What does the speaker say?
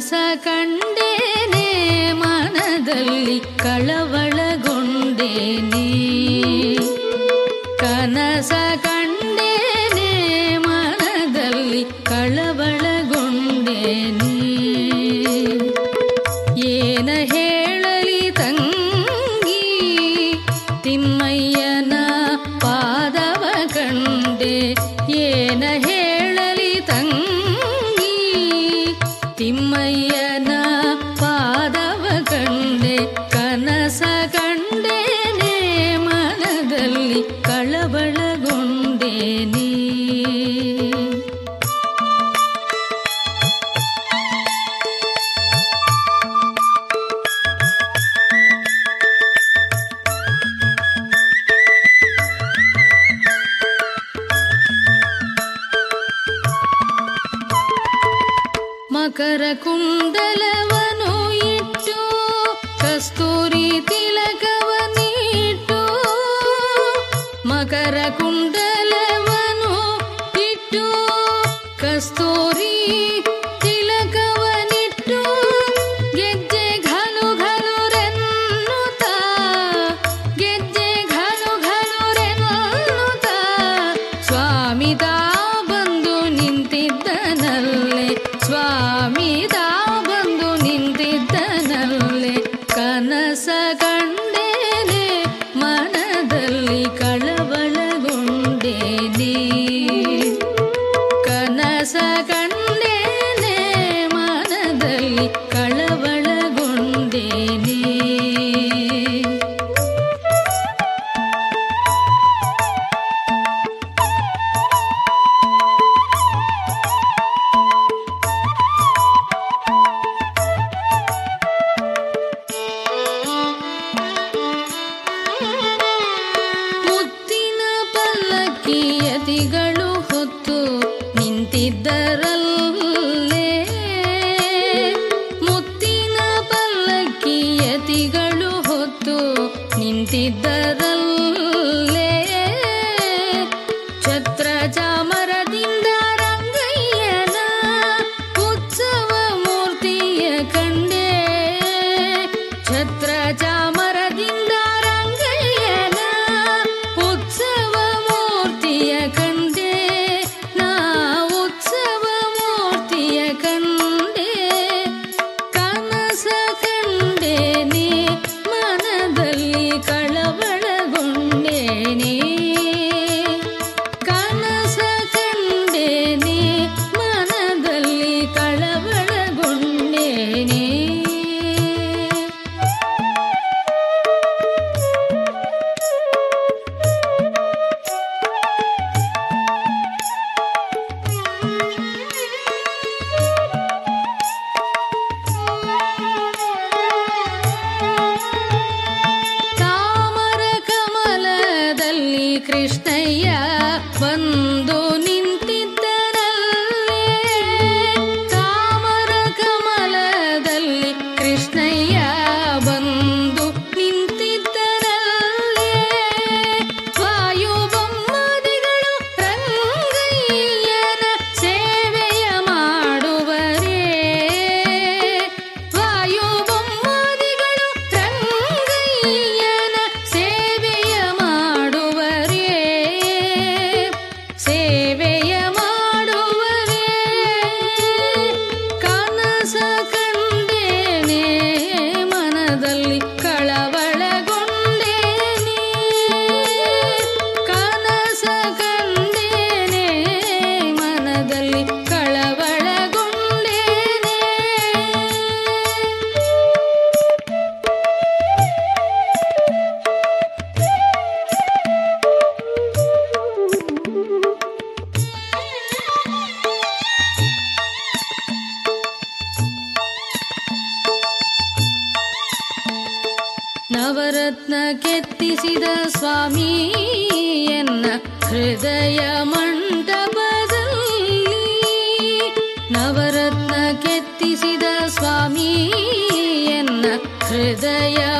ಕನಸ ಕಂಡೇನೆ ಮನದಲ್ಲಿ ಕಳವಳಗೊಂಡೇನೆ ಕನಸ ಕಂಡೇನೆ ಮನದಲ್ಲಿ ಕಳವಳಗೊಂಡೇನೆ ಏನ ಹೇಳಲಿ ತಂಗಿ ತಿಮ್ಮಯ್ಯನ ಪಾದವ ಕಂಡೆ ಏನ ಹೇಳಲಿ ತಂಗಿ ತಿಮ್ಮಯ್ಯನ ಪಾದವ ಕಂಡೆ ಕನಸ ಕಂಡೇನೆ ಮನದಲ್ಲಿ ಕಳವಳಗೊಂಡೇನೆ ಮಕರ ಕುಂಡಲವನು ಇಟ್ಟು ಕಸ್ತೂರಿ ತಿಲಕವನಿಟ್ಟು ಮಕರ ಕುಂಡಲವನು ಇಟ್ಟು ಕಸ್ತೂರಿ ತಿಲಕವನಿಟ್ಟು ಗೆಜ್ಜೆ ಘಲು ಘಲುರೆನ್ನುತ್ತ ಗೆಜ್ಜೆ ಘಲು ಘಲುರೆನ್ನುತ್ತ ಸ್ವಾಮಿದ ಬಂದು ನಿಂತಿದ್ದನಲ್ಲೇ ಸ್ವಾಮಿದ ಬಂದು ನಿಂತಿದ್ದನಲ್ಲೇ ಕನಸ ಕಂಡೇನೆ ಮನದಲ್ಲಿ ಕಳವಳಗೊಂಡೇನೆ ಕನಸ ಕಂಡೇನೆ ಮನದಲ್ಲಿ ಕಳವಳಗೊಂಡೇನೆ ಮುತ್ತಿನ ಪಲ್ಲಕ್ಕಿಯತಿಗಳು ಹೊತ್ತು ನಿಂತಿದ್ದರಲ್ಲೇ ಮುತ್ತಿನ ಪಲ್ಲಕ್ಕಿಯತಿಗಳು ಹೊತ್ತು ನಿಂತಿದ್ದರಲ್ಲೇ ಛತ್ರ ಚಾಮರದಿಂದ ರಂಗಯ್ಯನ ಉತ್ಸವ ಮೂರ್ತಿಯ ಕಂಡೆ ಛತ್ರ ಚಾಮರದಿಂದ ರಂಗಯ್ಯನ ಉತ್ಸವ ಮೂರ್ತಿಯ ಕಂಡೆ ನಾ ಉತ್ಸವ ಮೂರ್ತಿಯ ಕಂಡೆ ಕನಸ ಕಂಡೇನೆ ಮನದಲ್ಲಿ ಕಳವಳಗೊಂಡೇನೆ ಕನಸ ಕಂಡೇನೆ ಮನದಲ್ಲಿ ಕಳವಳಗೊಂಡೇನೆ ತಾಮರ ಕಮಲದಲ್ಲಿ ಕೃಷ್ಣಯ್ಯ ಬಂದು ನಿಂತಿದ್ದನಲ್ಲೇ ತಾಮರ ಕಮಲದಲ್ಲಿ ಕೃಷ್ಣಯ್ಯ ಬಂದು ನಿಂತಿದ್ದನಲ್ಲೇ ವಾಯುಬೊಮ್ಮದಿಗಳು ರಂಗಯ್ಯನ ಸೇವೆಯ ಮಾಡುವರೇ ವಾಯುಬೊಮ್ಮದಿಗಳು ರಂಗಯ್ಯನ ಸೇವೆಯ ಮಾಡುವರೇ ಸೇವೆಯ ಮಾಡುವರೇ ಕನಸ ಕಂಡೇನೆ ಮನದಲ್ಲಿ ಕಳವಳಗೊಂಡೇನೆ ಕನಸ ಕಂಡೇನೆ ಮನದಲ್ಲಿ ಕಳವಳಗೊಂಡೇನೆ ನವರತ್ನ ಕೆತ್ತಿಸಿದ ಸ್ವಾಮಿ ಎನ್ನ ಹೃದಯ ಮಂಟಪದಲ್ಲಿ ನವರತ್ನ ಕೆತ್ತಿಸಿದ ಸ್ವಾಮಿ ಎನ್ನ ಹೃದಯ